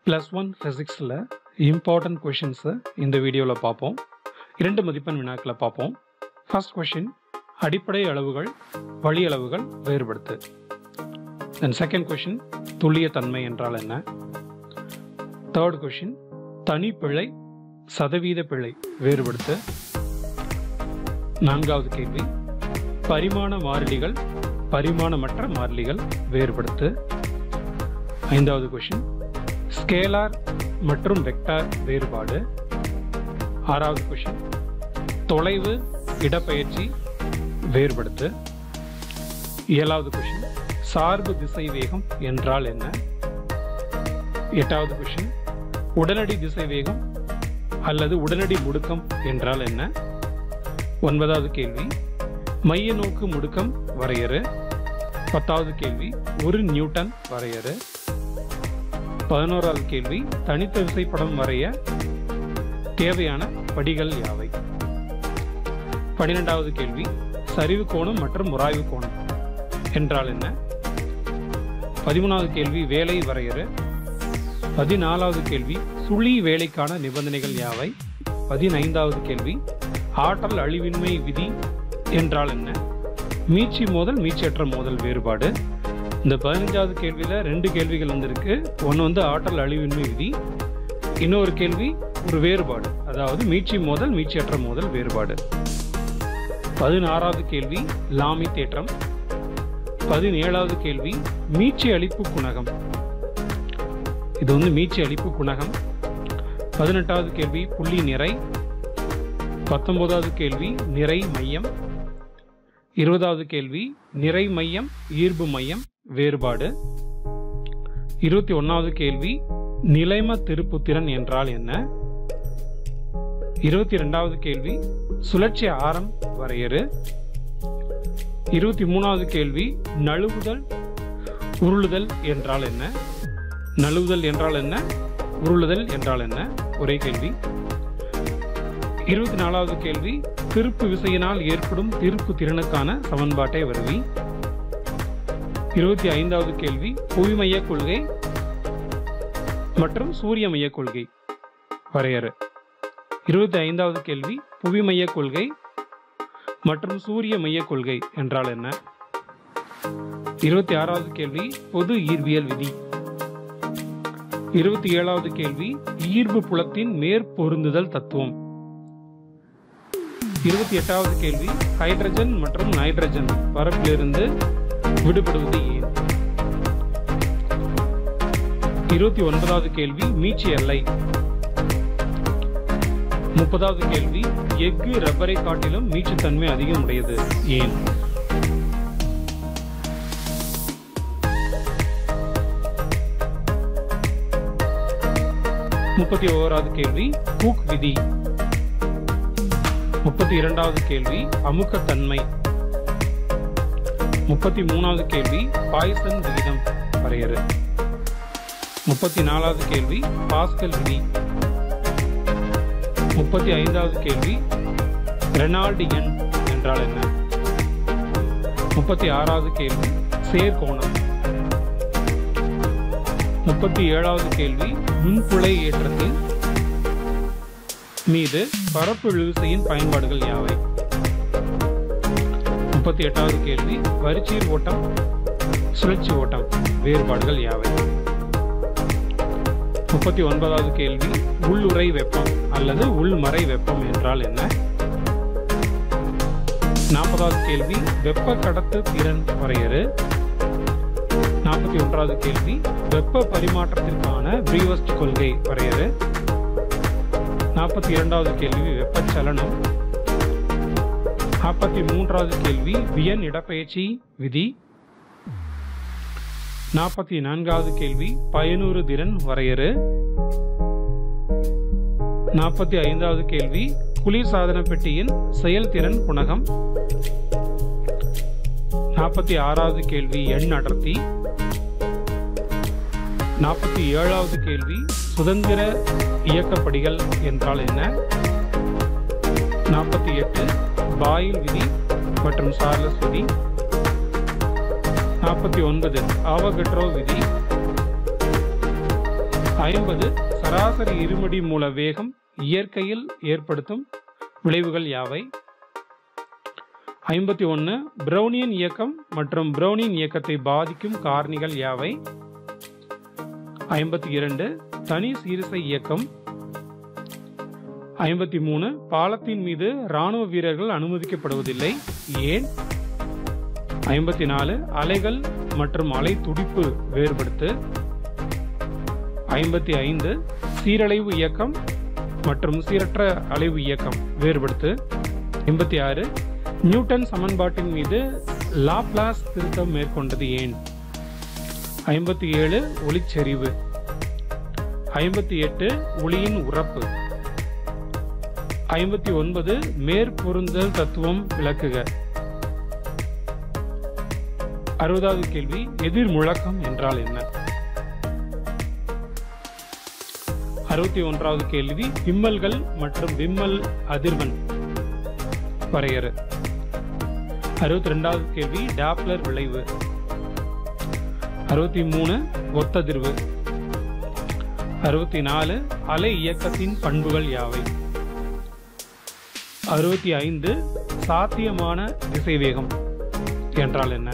plus one ஃபிசிக்ஸில் important கொஷின்ஸை இந்த வீடியோவில் பார்ப்போம் இரண்டு மதிப்பெண் வினாக்களை பார்ப்போம் ஃபர்ஸ்ட் கொஷின் அடிப்படை அளவுகள் வழி அளவுகள் வேறுபடுத்து தென் செகண்ட் கொஷின் துல்லிய தன்மை என்றால் என்ன தேர்ட் கொஷின் தனி பிழை சதவீத பிழை வேறுபடுத்து நான்காவது கேள்வி பரிமாண மாறிலிகள் பரிமாணமற்ற மாறிலிகள் வேறுபடுத்து ஐந்தாவது கொஷின் ஸ்கேலார் மற்றும் வெக்டார் வேறுபாடு ஆறாவது கொஷின் தொலைவு இடப்பெயர்ச்சி வேறுபடுத்து ஏழாவது கொஷின் சார்பு திசை வேகம் என்றால் என்ன எட்டாவது கொஷின் உடனடி திசை வேகம் அல்லது உடனடி முடுக்கம் என்றால் என்ன ஒன்பதாவது கேள்வி மைய நோக்கு முடுக்கம் வரையறு பத்தாவது கேள்வி ஒரு நியூட்டன் வரையறு பதினோராவது கேள்வி தனித்த விசைப்படம் வரைய தேவையான படிகள் யாவை பன்னிரெண்டாவது கேள்வி சரிவு கோணம் மற்றும் உராய்வு கோணம் என்றால் என்ன பதிமூணாவது கேள்வி வேலை வரையறு பதினாலாவது கேள்வி சுழி வேலைக்கான நிபந்தனைகள் யாவை பதினைந்தாவது கேள்வி ஆற்றல் அழிவின்மை விதி என்றால் என்ன மீட்சி மோதல் மீட்சியற்ற மோதல் வேறுபாடு இந்த பதினஞ்சாவது கேள்வியில் ரெண்டு கேள்விகள் வந்திருக்கு ஒன்று வந்து ஆற்றல் அழிவின்மை விதி இன்னொரு கேள்வி ஒரு வேறுபாடு அதாவது மீட்சி மோதல் மீட்சியற்ற மோதல் வேறுபாடு பதினாறாவது கேள்வி லாமி தேற்றம் பதினேழாவது கேள்வி மீட்சி அளிப்பு குணகம் இது வந்து மீட்சி அளிப்பு குணகம் பதினெட்டாவது கேள்வி புள்ளி நிறை பத்தொன்பதாவது கேள்வி நிறை மையம் இருபதாவது கேள்வி நிறை மையம் ஈர்ப்பு மையம் வேறுபாடு இருபத்தி ஒன்னாவது கேள்வி நிலைம திருப்புத்திறன் என்றால் என்ன இருபத்தி ரெண்டாவது கேள்வி சுழற்சி ஆரம் வரையறு இருபத்தி மூணாவது கேள்வி நழுவுதல் உருளுதல் என்றால் என்ன நழுவுதல் என்றால் என்ன உருளுதல் என்றால் என்ன ஒரே கேள்வி இருபத்தி நாலாவது கேள்வி திருப்பு விசையினால் ஏற்படும் திருப்பு திறனுக்கான சமன்பாட்டை வருவி இருபத்தி ஐந்தாவது கேள்வி புவிமைய கொள்கை மற்றும் சூரிய மைய கொள்கை வரையறு இருபத்தி ஐந்தாவது கேள்வி புவிமைய கொள்கை மற்றும் சூரிய மைய கொள்கை என்றால் என்ன இருபத்தி ஆறாவது கேள்வி பொது ஈர்வியல் விதி இருபத்தி ஏழாவது கேள்வி ஈர்ப்பு புலத்தின் மேற்பொருந்துதல் தத்துவம் இருபத்தி எட்டாவது கேள்வி ஹைட்ரஜன் மற்றும் நைட்ரஜன் பரப்பிலிருந்து விடுபடுவது ஏன் இருபத்தி ஒன்பதாவது கேள்வி மீட்சி எல்லை முப்பதாவது கேள்வி எஃகு ரப்பரை காட்டிலும் மீட்சித்தன்மை அதிகம் உடையது ஏன் முப்பத்தி ஓராவது கேள்வி கூக் விதி முப்பத்தி இரண்டாவது கேள்வி அமுக்கத்தன்மை முப்பத்தி மூணாவது கேள்வி பாய்சன் விகிதம் வரையறு முப்பத்தி நாலாவது கேள்வி பாஸ்கல் விதி முப்பத்தி ஐந்தாவது கேள்வி ரெனால்டு எண் என்றால் என்ன முப்பத்தி ஆறாவது கேள்வி சேர்கோணம் முப்பத்தி ஏழாவது கேள்வி நுண்புலை ஏற்றத்தின் மீது பரப்பு இழுவிசையின் பயன்பாடுகள் யாவை முப்பத்தி எட்டாவது கேள்வி வரிச்சீர் ஓட்டம் சுழற்சி ஓட்டம் வேறுபாடுகள் யாவை முப்பத்தி ஒன்பதாவது கேள்வி உள்ளுறை வெப்பம் அல்லது உள்மறை வெப்பம் என்றால் என்ன நாற்பதாவது கேள்வி வெப்ப கடத்து திறன் வரையறு நாற்பத்தி ஒன்றாவது கேள்வி வெப்ப பரிமாற்றத்திற்கான பிரீவஸ்ட் கொள்கை வரையறு நாற்பத்தி இரண்டாவது கேள்வி வெப்பச்சலனம் நாற்பத்தி மூன்றாவது கேள்வி வியன் இடப்பெயர்ச்சி விதி நாற்பத்தி நான்காவது கேள்வி பயனூறு திறன் வரையறு நாற்பத்தி ஐந்தாவது கேள்வி குளிர்சாதன பெட்டியின் செயல்திறன் குணகம் நாற்பத்தி ஆறாவது கேள்வி எண் அடர்த்தி நாற்பத்தி ஏழாவது கேள்வி சுதந்திர இயக்கப்படிகள் என்றால் என்ன நாற்பத்தி எட்டு பாயில் விதி மற்றும் சார்லஸ் விதி நாற்பத்தி ஒன்பது ஆவகட்ரோ விதி ஐம்பது சராசரி இருமடி மூல வேகம் இயற்கையில் ஏற்படுத்தும் விளைவுகள் யாவை ஐம்பத்தி ஒன்று பிரௌனியன் இயக்கம் மற்றும் பிரௌனியன் இயக்கத்தை பாதிக்கும் காரணிகள் யாவை ஐம்பத்தி இரண்டு தனி சீரிசை இயக்கம் ஐம்பத்தி மூணு பாலத்தின் மீது ராணுவ வீரர்கள் அனுமதிக்கப்படுவதில்லை ஏன் ஐம்பத்தி நாலு அலைகள் மற்றும் அலை துடிப்பு வேறுபடுத்து ஐம்பத்தி ஐந்து சீரலைவு இயக்கம் மற்றும் சீரற்ற அலைவு இயக்கம் வேறுபடுத்து ஐம்பத்தி ஆறு நியூட்டன் சமன்பாட்டின் மீது லாப்லாஸ் திருத்தம் மேற்கொண்டது ஏன் ஐம்பத்தி ஏழு ஒளிச்செறிவு ஐம்பத்தி எட்டு ஒளியின் உறப்பு ஐம்பத்தி ஒன்பது மேற்பொருந்தல் தத்துவம் விளக்குக அறுபதாவது கேள்வி எதிர் முழக்கம் என்றால் என்ன அறுபத்தி ஒன்றாவது கேள்வி விம்மல்கள் மற்றும் விம்மல் அதிர்வெண் வரையறு அறுபத்தி ரெண்டாவது கேள்வி டாப்லர் விளைவு அறுபத்தி மூணு ஒத்ததிர்வு அறுபத்தி நாலு அலை இயக்கத்தின் பண்புகள் யாவை அறுபத்தி ஐந்து சாத்தியமான திசைவேகம் என்றால் என்ன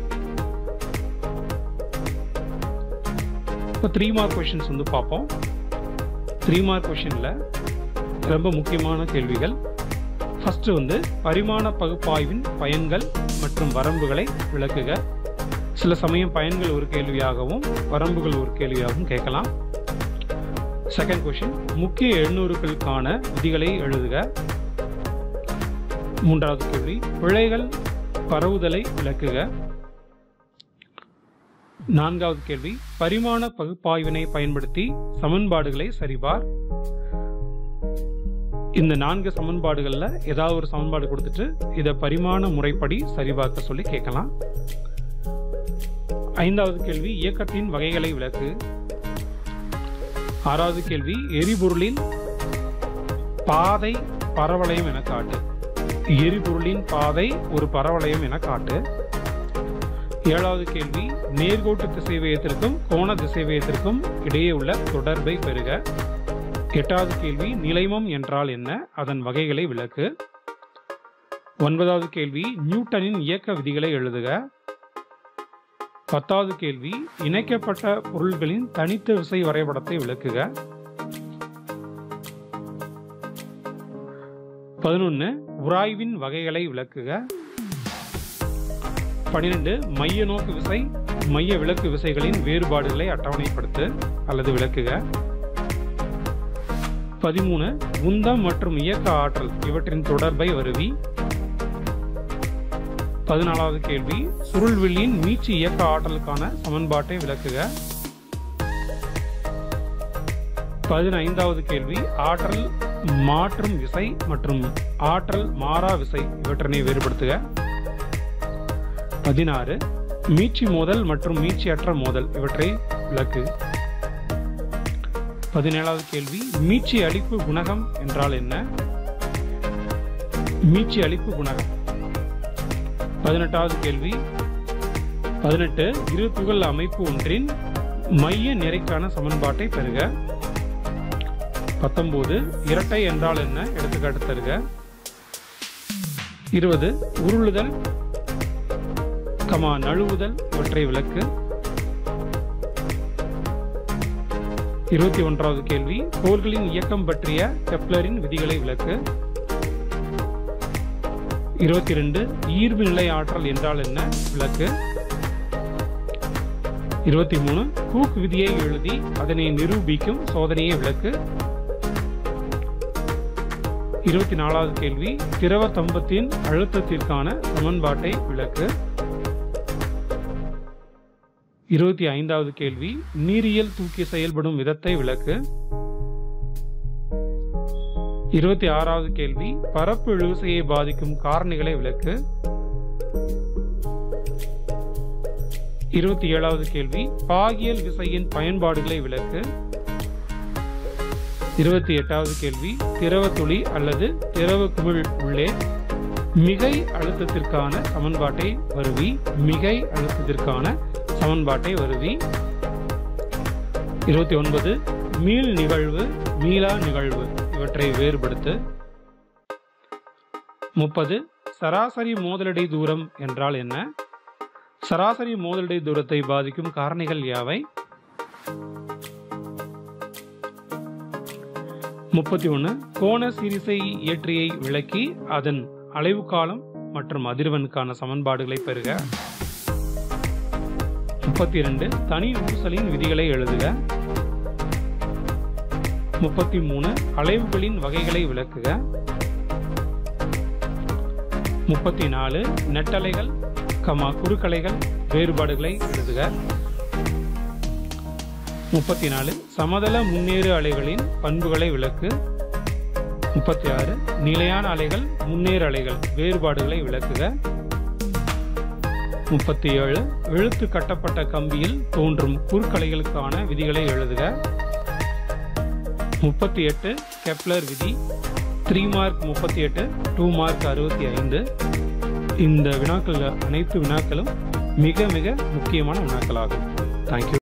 இப்போ த்ரீ மார்க் கொஷின்ஸ் வந்து பார்ப்போம் த்ரீ மார்க் கொஷினில் ரொம்ப முக்கியமான கேள்விகள் ஃபஸ்ட்டு வந்து பரிமாண பகுப்பாய்வின் பயன்கள் மற்றும் வரம்புகளை விளக்குக சில சமயம் பயன்கள் ஒரு கேள்வியாகவும் வரம்புகள் ஒரு கேள்வியாகவும் கேட்கலாம் செகண்ட் கொஷின் முக்கிய எண்ணூறுகளுக்கான விதிகளை எழுதுக மூன்றாவது கேள்வி பிழைகள் பரவுதலை விளக்குக நான்காவது கேள்வி பரிமாண பகுப்பாய்வினை பயன்படுத்தி சமன்பாடுகளை சரிபார் இந்த நான்கு சமன்பாடுகள்ல ஏதாவது ஒரு சமன்பாடு கொடுத்துட்டு இதை பரிமாண முறைப்படி சரிபார்க்க சொல்லி கேட்கலாம் ஐந்தாவது கேள்வி இயக்கத்தின் வகைகளை விளக்கு ஆறாவது கேள்வி எரிபொருளின் பாதை பரவளையம் என காட்டு எரிபொருளின் பாதை ஒரு பரவளையம் என காட்டு ஏழாவது கேள்வி நேர்கோட்டு திசைவேகத்திற்கும் கோண திசைவேகத்திற்கும் இடையே உள்ள தொடர்பை பெறுக எட்டாவது கேள்வி நிலைமம் என்றால் என்ன அதன் வகைகளை விளக்கு ஒன்பதாவது கேள்வி நியூட்டனின் இயக்க விதிகளை எழுதுக பத்தாவது கேள்வி இணைக்கப்பட்ட பொருள்களின் தனித்த விசை வரைபடத்தை விளக்குக பதினொன்று உராய்வின் வகைகளை விளக்குக பனிரெண்டு மைய நோக்கு விசை மைய விளக்கு விசைகளின் வேறுபாடுகளை அட்டவணைப்படுத்து அல்லது விளக்குக பதிமூணு உந்தம் மற்றும் இயக்க ஆற்றல் இவற்றின் தொடர்பை வருவி பதினாலாவது கேள்வி சுருள்வில்லின் மீட்சி இயக்க ஆற்றலுக்கான சமன்பாட்டை விளக்குக பதினைந்தாவது கேள்வி ஆற்றல் மாற்றும் விசை மற்றும் ஆற்றல் மாறா விசை இவற்றினை வேறுபடுத்துக பதினாறு மீட்சி மோதல் மற்றும் மீட்சியற்ற மோதல் இவற்றை விளக்கு பதினேழாவது கேள்வி மீட்சி அளிப்பு குணகம் என்றால் என்ன மீட்சி அளிப்பு குணகம் பதினெட்டாவது கேள்வி பதினெட்டு இரு துகள் அமைப்பு ஒன்றின் மைய நிறைக்கான சமன்பாட்டை பெறுக பத்தொன்பது இரட்டை என்றால் என்ன எடுத்துக்காட்டு தருக இருபது உருளுதல் கமா நழுவுதல் இவற்றை விளக்கு இருபத்தி ஒன்றாவது கேள்வி கோள்களின் இயக்கம் பற்றிய கெப்லரின் விதிகளை விளக்கு இருபத்தி ரெண்டு ஈர்வு நிலை ஆற்றல் என்றால் என்ன விளக்கு இருபத்தி மூணு கூக் விதியை எழுதி அதனை நிரூபிக்கும் சோதனையை விளக்கு இருபத்தி நாலாவது கேள்வி திரவ தம்பத்தின் அழுத்தத்திற்கான சமன்பாட்டை விளக்கு இருபத்தி ஐந்தாவது கேள்வி நீரியல் தூக்கி செயல்படும் விதத்தை விளக்கு இருபத்தி ஆறாவது கேள்வி பரப்பு இழுவிசையை பாதிக்கும் காரணிகளை விளக்கு இருபத்தி ஏழாவது கேள்வி பாகியல் விசையின் பயன்பாடுகளை விளக்கு இருபத்தி எட்டாவது கேள்வி திரவ துளி அல்லது திரவ குமிழ் உள்ளே மிகை அழுத்தத்திற்கான சமன்பாட்டை வருவி மிகை அழுத்தத்திற்கான சமன்பாட்டை வருவி இருபத்தி ஒன்பது மீள் நிகழ்வு மீளா நிகழ்வு இவற்றை வேறுபடுத்து முப்பது சராசரி மோதலடை தூரம் என்றால் என்ன சராசரி மோதலடை தூரத்தை பாதிக்கும் காரணிகள் யாவை முப்பத்தி ஒன்று கோண சீரிசை இயற்றியை விளக்கி அதன் அலைவு காலம் மற்றும் அதிர்வெண்ணுக்கான சமன்பாடுகளை பெறுக முப்பத்தி இரண்டு தனி ஊசலின் விதிகளை எழுதுக முப்பத்தி மூணு அலைவுகளின் வகைகளை விளக்குக முப்பத்தி நாலு நெட்டலைகள் கமா குறுக்கலைகள் வேறுபாடுகளை எழுதுக முப்பத்தி நாலு சமதள முன்னேறு அலைகளின் பண்புகளை விளக்கு முப்பத்தி ஆறு நிலையான அலைகள் முன்னேறு அலைகள் வேறுபாடுகளை விளக்குக முப்பத்தி ஏழு இழுத்து கட்டப்பட்ட கம்பியில் தோன்றும் குறுக்கலைகளுக்கான விதிகளை எழுதுக முப்பத்தி எட்டு கெப்லர் விதி த்ரீ மார்க் முப்பத்தி எட்டு டூ மார்க் அறுபத்தி ஐந்து இந்த வினாக்கள் அனைத்து வினாக்களும் மிக மிக முக்கியமான வினாக்களாகும் தேங்க்யூ